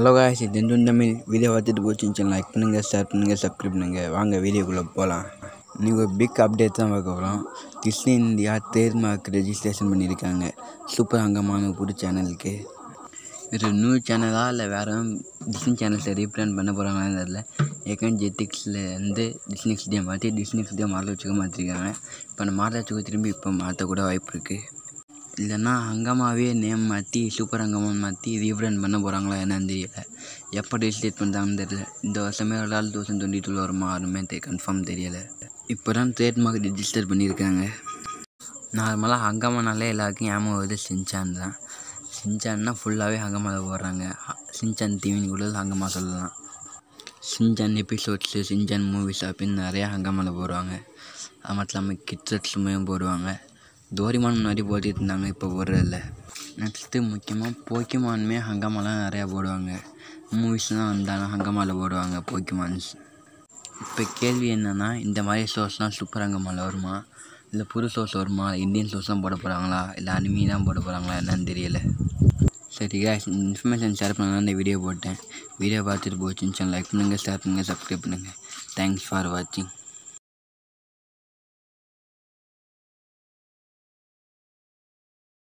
hello guys இது இந்த Tamil video பார்த்துட்டு போச்சுன்னு லைக் பண்ணுங்கள் ஷேர் பண்ணுங்கள் சப்ஸ்கிரைப் பண்ணுங்கள் வாங்க வீடியோக்குள்ளே போகலாம் நீங்கள் ஒரு பிக் அப்டேட் தான் பார்க்க போகிறோம் Disney India third mark registration பண்ணியிருக்காங்க சூப்பர் அங்கமான புது சேனலுக்கு இது நியூ சேனலா இல்லை வேறு டிஸ்னி சேனல்ஸை ரீப்ளான் பண்ண போகிறாங்களான்னு தெரில ஏற்கனவே ஜெட்டிக்ஸில் வந்து டிஸ்னி எக்ஸ்டியை மாற்றி டிஸ்னி எக்ஸ்டியை மாடல் வச்சுக்க மாற்றிருக்காங்க இப்போ அந்த மாடல் வச்சுக்க திரும்பி இப்போ மாற்றக்கூட வாய்ப்பு இருக்குது இல்லைன்னா ஹங்கமாவே நேம் மாற்றி சூப்பர் ஹங்கமான்னு மாற்றி ரீப்ராண்ட் பண்ண போகிறாங்களா என்னன்னு தெரியல எப்போ ரெஜிஸ்ட்ரேட் பண்ணுறாங்கன்னு தெரியல இந்த வருஷமே ஒரு ஆள் தௌசண்ட் டுவெண்ட்டி டூவில் வருமா யாருமே தெ கன்ஃபார்ம் தெரியல இப்போ தான் ட்ரேட் மார்க் ரெஜிஸ்டர் பண்ணியிருக்காங்க நார்மலாக ஹங்கமானாலே எல்லாருக்கும் ஞாபகம் வருது சின்சான் தான் சின்சான்னா ஃபுல்லாகவே ஹங்கமாவில் போடுறாங்க ஹ- சின்சான் டிவின்னு கூட ஹங்கமா சொல்லலாம் சின்சான் எபிசோட்ஸு சின்சான் மூவிஸ் அப்படின்னு நிறையா ஹங்கமாவில் போடுவாங்க அது மட்டும் இல்லாமல் கிட்ஸட்ஸுமே போடுவாங்க டோரிமான் முன்னாடி போட்டுட்டு இருந்தாங்க இப்போ போடுறதில்ல நெக்ஸ்ட்டு முக்கியமாக போக்கிமானுமே ஹங்கமாலாம் நிறையா போடுவாங்க மூவிஸ்லாம் வந்தாலும் ஹங்கமாவில் போடுவாங்க போக்கிமான்ஸ் இப்போ கேள்வி என்னென்னா இந்த மாதிரி ஷோஸ்லாம் சூப்பர் ஹங்கமாவில் வருமா இல்லை புது ஷோஸ் வருமா இந்தியன் ஷோஸ் தான் போட போகிறாங்களா இல்லை அனிமி தான் போட போகிறாங்களா என்னன்னு தெரியல சரி guys இந்த இன்ஃபர்மேஷன் ஷேர் பண்ண இந்த வீடியோ போட்டேன் வீடியோ பார்த்துட்டு போச்சுன்னு லைக் பண்ணுங்கள் ஷேர் பண்ணுங்கள் சப்ஸ்கிரைப் பண்ணுங்கள் தேங்க்ஸ் ஃபார் வாட்சிங்